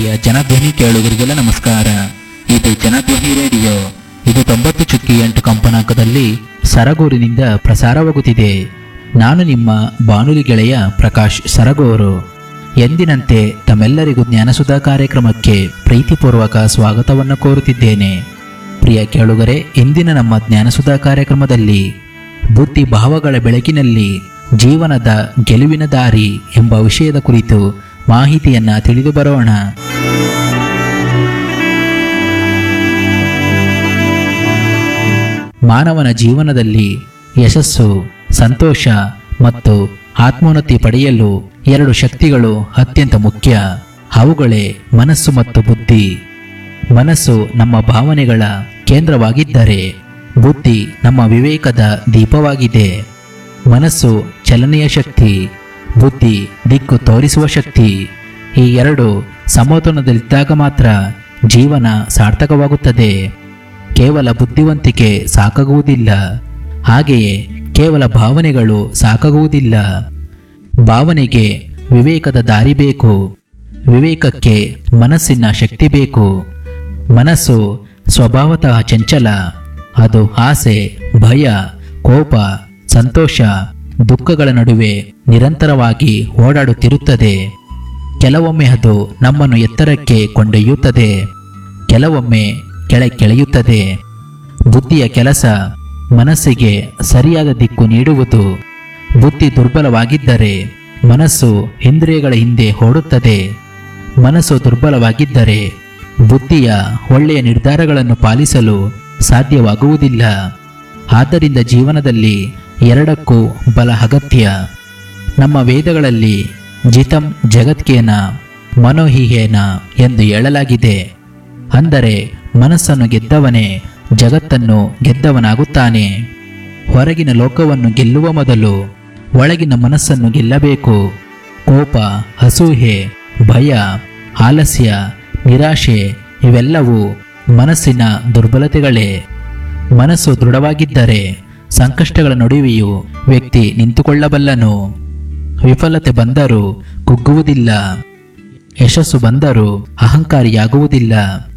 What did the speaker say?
ಪ್ರಿಯ ಜನಧ್ವನಿ ಕೇಳುಗರಿಗೆಲ್ಲ ನಮಸ್ಕಾರ ಇದು ಜನಧ್ವನಿ ರೇಡಿಯೋ ಇದು ತೊಂಬತ್ತು ಚುಕ್ಕಿ ಎಂಟು ಕಂಪನಾಂಕದಲ್ಲಿ ಸರಗೂರಿನಿಂದ ಪ್ರಸಾರವಾಗುತ್ತಿದೆ ನಾನು ನಿಮ್ಮ ಬಾನುಲಿ ಗೆಳೆಯ ಪ್ರಕಾಶ್ ಸರಗೂರು ಎಂದಿನಂತೆ ತಮ್ಮೆಲ್ಲರಿಗೂ ಜ್ಞಾನಸುಧಾ ಕಾರ್ಯಕ್ರಮಕ್ಕೆ ಪ್ರೀತಿಪೂರ್ವಕ ಸ್ವಾಗತವನ್ನು ಕೋರುತ್ತಿದ್ದೇನೆ ಪ್ರಿಯ ಕೇಳುಗರೆ ಇಂದಿನ ನಮ್ಮ ಜ್ಞಾನಸುಧಾ ಕಾರ್ಯಕ್ರಮದಲ್ಲಿ ಬುದ್ಧಿ ಭಾವಗಳ ಬೆಳಕಿನಲ್ಲಿ ಜೀವನದ ಗೆಲುವಿನ ದಾರಿ ಎಂಬ ವಿಷಯದ ಕುರಿತು ಮಾಹಿತಿಯನ್ನ ತಿಳಿದು ಬರೋಣ ಮಾನವನ ಜೀವನದಲ್ಲಿ ಯಶಸ್ಸು ಸಂತೋಷ ಮತ್ತು ಆತ್ಮೋನ್ನತಿ ಪಡೆಯಲು ಎರಡು ಶಕ್ತಿಗಳು ಅತ್ಯಂತ ಮುಖ್ಯ ಅವುಗಳೇ ಮನಸ್ಸು ಮತ್ತು ಬುದ್ಧಿ ಮನಸ್ಸು ನಮ್ಮ ಭಾವನೆಗಳ ಕೇಂದ್ರವಾಗಿದ್ದರೆ ಬುದ್ಧಿ ನಮ್ಮ ವಿವೇಕದ ದೀಪವಾಗಿದೆ ಮನಸ್ಸು ಚಲನೆಯ ಶಕ್ತಿ ಬುದ್ಧಿ ದಿಕ್ಕು ತೋರಿಸುವ ಶಕ್ತಿ ಈ ಎರಡು ಸಮತೋಲನದಲ್ಲಿದ್ದಾಗ ಮಾತ್ರ ಜೀವನ ಸಾರ್ಥಕವಾಗುತ್ತದೆ ಕೇವಲ ಬುದ್ಧಿವಂತಿಕೆ ಸಾಕಾಗುವುದಿಲ್ಲ ಹಾಗೆಯೇ ಕೇವಲ ಭಾವನೆಗಳು ಸಾಕಾಗುವುದಿಲ್ಲ ಭಾವನೆಗೆ ವಿವೇಕದ ದಾರಿ ಬೇಕು ವಿವೇಕಕ್ಕೆ ಮನಸ್ಸಿನ ಶಕ್ತಿ ಬೇಕು ಮನಸ್ಸು ಸ್ವಭಾವತಃ ಚಂಚಲ ಅದು ಆಸೆ ಭಯ ಕೋಪ ಸಂತೋಷ ದುಃಖಗಳ ನಡುವೆ ನಿರಂತರವಾಗಿ ಓಡಾಡುತ್ತಿರುತ್ತದೆ ಕೆಲವೊಮ್ಮೆ ಅದು ನಮ್ಮನ್ನು ಎತ್ತರಕ್ಕೆ ಕೊಂಡೊಯ್ಯುತ್ತದೆ ಕೆಲವೊಮ್ಮೆ ಕೆಳಕ್ಕೆಳೆಯುತ್ತದೆ ಬುದ್ಧಿಯ ಕೆಲಸ ಮನಸ್ಸಿಗೆ ಸರಿಯಾದ ದಿಕ್ಕು ನೀಡುವುದು ಬುದ್ಧಿ ದುರ್ಬಲವಾಗಿದ್ದರೆ ಮನಸ್ಸು ಇಂದ್ರಿಯಗಳ ಹಿಂದೆ ಓಡುತ್ತದೆ ಮನಸ್ಸು ದುರ್ಬಲವಾಗಿದ್ದರೆ ಬುದ್ಧಿಯ ಒಳ್ಳೆಯ ನಿರ್ಧಾರಗಳನ್ನು ಪಾಲಿಸಲು ಸಾಧ್ಯವಾಗುವುದಿಲ್ಲ ಆದ್ದರಿಂದ ಜೀವನದಲ್ಲಿ ಎರಡಕ್ಕೂ ಬಲ ಅಗತ್ಯ ನಮ್ಮ ವೇದಗಳಲ್ಲಿ ಜಿತಂ ಜಗತ್ಕೇನ ಮನೋಹಿಹೇನ ಎಂದು ಹೇಳಲಾಗಿದೆ ಅಂದರೆ ಮನಸ್ಸನ್ನು ಗೆದ್ದವನೇ ಜಗತ್ತನ್ನು ಗೆದ್ದವನಾಗುತ್ತಾನೆ ಹೊರಗಿನ ಲೋಕವನ್ನು ಗೆಲ್ಲುವ ಮೊದಲು ಒಳಗಿನ ಮನಸ್ಸನ್ನು ಗೆಲ್ಲಬೇಕು ಕೋಪ ಅಸೂಹೆ ಭಯ ಆಲಸ್ಯ ನಿರಾಶೆ ಇವೆಲ್ಲವೂ ಮನಸ್ಸಿನ ದುರ್ಬಲತೆಗಳೇ ಮನಸ್ಸು ದೃಢವಾಗಿದ್ದರೆ ಸಂಕಷ್ಟಗಳ ನಡುವೆಯೂ ವ್ಯಕ್ತಿ ನಿಂತುಕೊಳ್ಳಬಲ್ಲನು ವಿಫಲತೆ ಬಂದರೂ ಕುಗ್ಗುವುದಿಲ್ಲ ಯಶಸ್ಸು ಬಂದರೂ ಅಹಂಕಾರಿಯಾಗುವುದಿಲ್ಲ